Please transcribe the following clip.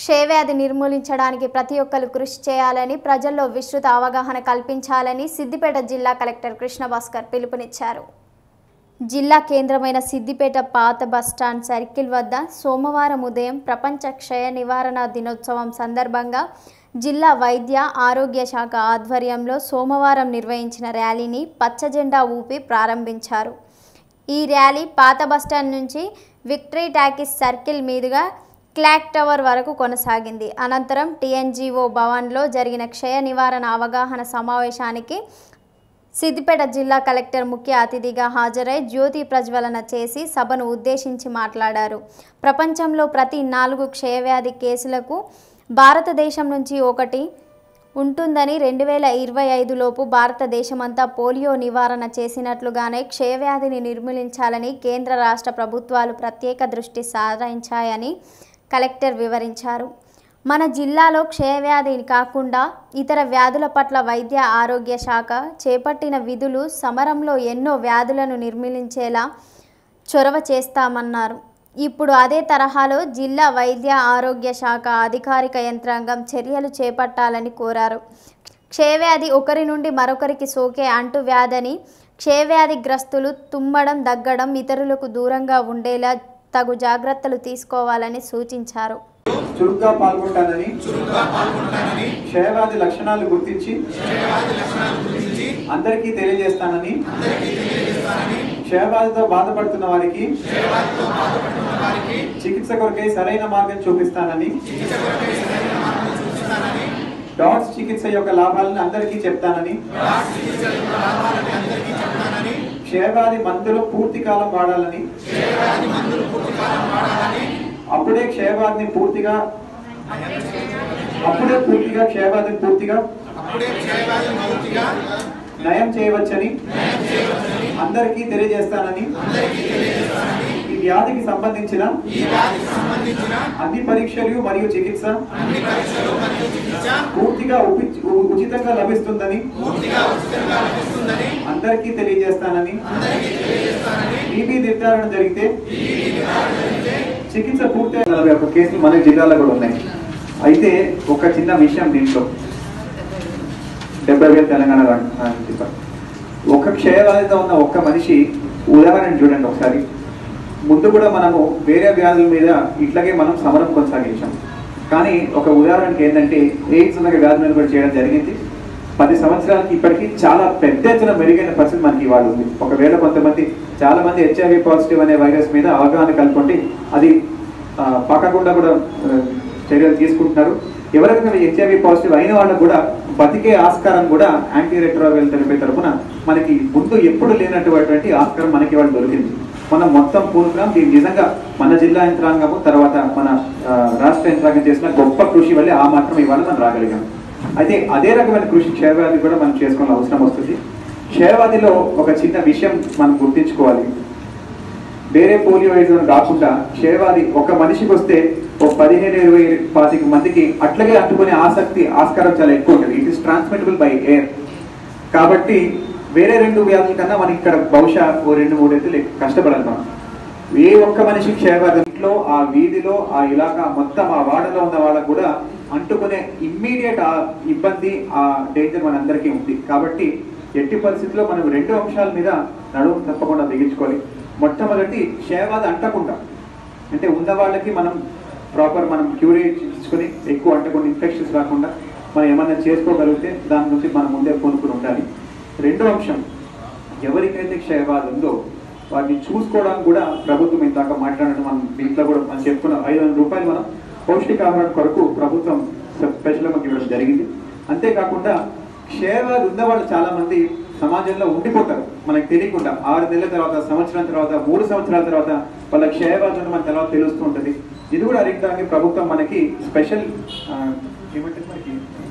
క్షయవ్యాధి నిర్మూలించడానికి ప్రతి ఒక్కరు కృషి చేయాలని ప్రజల్లో విస్తృత అవగాహన కల్పించాలని సిద్దిపేట జిల్లా కలెక్టర్ కృష్ణ భాస్కర్ పిలుపునిచ్చారు జిల్లా కేంద్రమైన సిద్దిపేట పాత బస్టాండ్ సర్కిల్ వద్ద సోమవారం ఉదయం ప్రపంచ క్షయ నివారణ దినోత్సవం సందర్భంగా జిల్లా వైద్య ఆరోగ్య శాఖ ఆధ్వర్యంలో సోమవారం నిర్వహించిన ర్యాలీని పచ్చ జెండా ఊపి ప్రారంభించారు ఈ ర్యాలీ పాత బస్టాండ్ నుంచి విక్టరీ టాకీస్ సర్కిల్ మీదుగా క్లాక్ టవర్ వరకు కొనసాగింది అనంతరం టీఎన్జీఓ భవన్లో జరిగిన క్షయ నివారణ అవగాహన సమావేశానికి సిద్దిపేట జిల్లా కలెక్టర్ ముఖ్య అతిథిగా హాజరై జ్యోతి ప్రజ్వలన చేసి సభను ఉద్దేశించి మాట్లాడారు ప్రపంచంలో ప్రతి నాలుగు క్షయవ్యాధి కేసులకు భారతదేశం నుంచి ఒకటి ఉంటుందని రెండు వేల ఇరవై ఐదులోపు భారతదేశమంతా పోలియో నివారణ చేసినట్లుగానే క్షయవ్యాధిని నిర్మూలించాలని కేంద్ర రాష్ట్ర ప్రభుత్వాలు ప్రత్యేక దృష్టి సారించాయని కలెక్టర్ వివరించారు మన జిల్లాలో క్షయవ్యాధి కాకుండా ఇతర వ్యాధుల పట్ల వైద్య ఆరోగ్య శాఖ చేపట్టిన విధులు సమరంలో ఎన్నో వ్యాధులను నిర్మూలించేలా చొరవ చేస్తామన్నారు ఇప్పుడు అదే తరహాలో జిల్లా వైద్య ఆరోగ్య శాఖ అధికారిక యంత్రాంగం చర్యలు చేపట్టాలని కోరారు క్షయవ్యాధి ఒకరి నుండి మరొకరికి సోకే అంటువ్యాధని క్షయవ్యాధిగ్రస్తులు తుమ్మడం దగ్గడం ఇతరులకు దూరంగా ఉండేలా తగు జాగ్రత్తలు తీసుకోవాలని సూచించారు చురుగ్గా పాల్గొంటానని క్షయవ్యాధి లక్షణాలు గుర్తించి అందరికీ తెలియజేస్తానని క్షయవ్యాధితో బాధపడుతున్న వారికి చికిత్స కొరకై సరైన మార్గం చూపిస్తానని డాట్స్ చికిత్స యొక్క లాభాలను అందరికీ చెప్తానని క్షయవ్యాధి మందులు పూర్తి కాలం వాడాలని అప్పుడే క్షయవ్యాధిని పూర్తిగా అప్పుడే పూర్తిగా క్షయవ్యాధిని పూర్తిగా నయం చేయవచ్చని అందరికీ తెలియజేస్తానని ఈ వ్యాధికి సంబంధించిన అన్ని పరీక్షలు మరియు చికిత్స పూర్తిగా ఉపి- ఉ- ఉచితంగా లభిస్తుందని అందరికీ తెలియజేస్తానని టీబీ నిర్ధారణ జరిగితే చికిత్స పూర్తి నలభై ఒక్క కేసులు మన జిల్లాలో కూడా ఉన్నాయి అయితే ఒక చిన్న విషయం దీంట్లో డెబ్బై వేలు తెలంగాణ రా- ఆ, చెప్పారు. ఒక క్షయవ్యాధితో ఉన్న ఒక్క మనిషి ఉదాహరణ చూడండి ఒకసారి ముందు కూడా మనము వేరే వ్యాధుల మీద ఇట్లాగే మనం సమరం కొనసాగించాం కానీ ఒక ఉదాహరణకి ఏంటంటే ఎయిడ్స్ ఉన్న వ్యాధి మీద కూడా చేయడం జరిగింది పది సంవత్సరాలకి ఇప్పటికీ చాలా పెద్ద ఎత్తున మెరుగైన పరిస్థితి మనకి ఇవాళ ఉంది ఒకవేళ కొంతమంది చాలా మంది హెచ్ఐవి పాజిటివ్ అనే వైరస్ మీద అవగాహన కలుపుకుంటే అది ఆ, పక్కకుండా కూడా ఆ, చర్యలు తీసుకుంటున్నారు ఎవరైనా హెచ్ఐవి పాజిటివ్ అయిన వాళ్ళకు కూడా బతికే ఆస్కారం కూడా యాంటీ రెట్రోవైరల్ థెరపీ తరపున మనకి ముందు ఎప్పుడు లేనటువంటి ఆస్కారం మనకి వాళ్ళు దొరికింది మనం మొత్తం పూర్తిగా దీన్ని నిజంగా మన జిల్లా యంత్రాంగము తర్వాత మన ఆ, రాష్ట్ర యంత్రాంగం చేసిన గొప్ప కృషి వల్లే ఆ మాత్రం ఇవాళ మనం రాగలిగాం అయితే అదే రకమైన కృషి క్షయవ్యాధి కూడా మనం చేసుకోవాల్సిన అవసరం వస్తుంది క్షయవ్యాధిలో ఒక చిన్న విషయం మనం గుర్తించుకోవాలి వేరే పోలియో వైరస్ అని కాకుండా క్షయవాది ఒక మనిషికి వస్తే ఒక పదిహేను ఇరవై పాతిక మందికి అట్లాగే అంటుకునే ఆసక్తి ఆస్కారం చాలా ఎక్కువ ఉంటుంది it is transmittable by air కాబట్టి వేరే రెండు వ్యాధుల కన్నా మనకి ఇక్కడ బహుశా ఓ రెండు మూడు ఎత్తులు ఎక్కువ కష్టపడాలి మనం ఏ ఒక్క మనిషి క్షయవాదంలో ఆ వీధిలో ఆ ఇలాకా మొత్తం ఆ వాడలో ఉన్న వాళ్ళకు కూడా అంటుకునే ఇమ్మీడియట్ ఆ ఇబ్బంది ఆ డేంజర్ మనందరికీ ఉంది కాబట్టి ఎట్టి పరిస్థితుల్లో మనం రెండు అంశాల మీద నడుము తప్పకుండా బిగించుకోవాలి మొట్టమొదటి క్షయవాద అంటకుండా అంటే ఉన్న వాళ్ళకి మనం ప్రాపర్ మనం క్యూరేట్ చేసుకుని ఎక్కువ అంటకుండా ఇన్ఫెక్షన్స్ రాకుండా మనం ఏమన్నా చేసుకోగలిగితే దాని నుంచి మనం ముందే కొనుక్కుని ఉండాలి రెండో అంశం ఎవరికైతే క్షయవాద ఉందో వాటిని చూసుకోవడానికి కూడా ప్రభుత్వం ఇందాక మాట్లాడడం మనం దీంట్లో కూడా మనం చెప్పుకున్న ఐదు వందల రూపాయలు మనం పౌష్టికాహారం కొరకు ప్రభుత్వం స్పెషల్ మనకి ఇవ్వడం జరిగింది అంతేకాకుండా క్షయవాది ఉన్న వాళ్ళు చాలా మంది సమాజంలో ఉండిపోతారు మనకు తెలియకుండా ఆరు నెలల తర్వాత సంవత్సరం తర్వాత మూడు సంవత్సరాల తర్వాత వాళ్ళ క్షయవాది ఉన్న మన తర్వాత తెలుస్తూ ఉంటుంది ఇది కూడా అడిగడానికి ప్రభుత్వం మనకి స్పెషల్ ఏమంటే మనకి